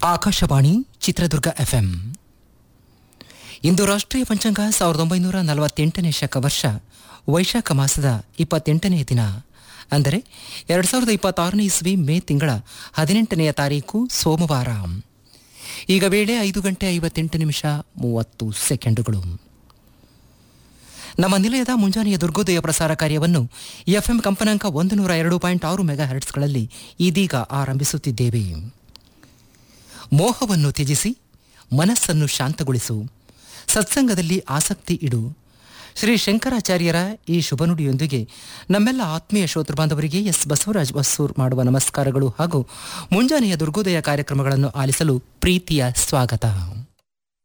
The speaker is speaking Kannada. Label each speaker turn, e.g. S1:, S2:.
S1: ಆಕಾಶವಾಣಿ ಚಿತ್ರದುರ್ಗ ಎಫ್ಎಂ ಇಂದು ರಾಷ್ಟ್ರೀಯ ಪಂಚಾಂಗ ಸಾವಿರದ ಒಂಬೈನೂರ ನಲವತ್ತೆಂಟನೇ ಶಕ ವರ್ಷ ವೈಶಾಖ ಮಾಸದ ಇಪ್ಪತ್ತೆಂಟನೇ ದಿನ ಅಂದರೆ ಎರಡು ಸಾವಿರದ ಇಪ್ಪತ್ತಾರನೇ ಇಸ್ವಿ ಮೇ ತಿಂಗಳ ಹದಿನೆಂಟನೆಯ ತಾರೀಕು ಸೋಮವಾರ ಈಗ ವೇಳೆ ಐದು ಗಂಟೆ ಐವತ್ತೆಂಟು ನಿಮಿಷ ಮೂವತ್ತು ಸೆಕೆಂಡುಗಳು ನಮ್ಮ ನಿಲಯದ ಮುಂಜಾನೆಯ ದುರ್ಗೋದಯ ಪ್ರಸಾರ ಕಾರ್ಯವನ್ನು ಎಫ್ಎಂ ಕಂಪನಾಂಕ ಒಂದು ನೂರ ಎರಡು ಪಾಯಿಂಟ್ ಆರು ಮೆಗಾ ಹರ್ಟ್ಸ್ಗಳಲ್ಲಿ ಇದೀಗ ಆರಂಭಿಸುತ್ತಿದ್ದೇವೆ ಮೋಹವನ್ನು ತ್ಯಜಿಸಿ ಮನಸ್ಸನ್ನು ಶಾಂತಗೊಳಿಸು ಸತ್ಸಂಗದಲ್ಲಿ ಆಸಕ್ತಿ ಇಡು ಶ್ರೀ ಶಂಕರಾಚಾರ್ಯರ ಈ ಶುಭನುಡಿಯೊಂದಿಗೆ ನಮ್ಮೆಲ್ಲ ಆತ್ಮೀಯ ಶ್ರೋತೃ ಬಾಂಧವರಿಗೆ ಎಸ್ ಬಸವರಾಜ್ ಬಸ್ಸೂರ್ ಮಾಡುವ ನಮಸ್ಕಾರಗಳು ಹಾಗೂ ಮುಂಜಾನೆಯ ದುರ್ಗೋದಯ ಕಾರ್ಯಕ್ರಮಗಳನ್ನು ಆಲಿಸಲು ಪ್ರೀತಿಯ ಸ್ವಾಗತ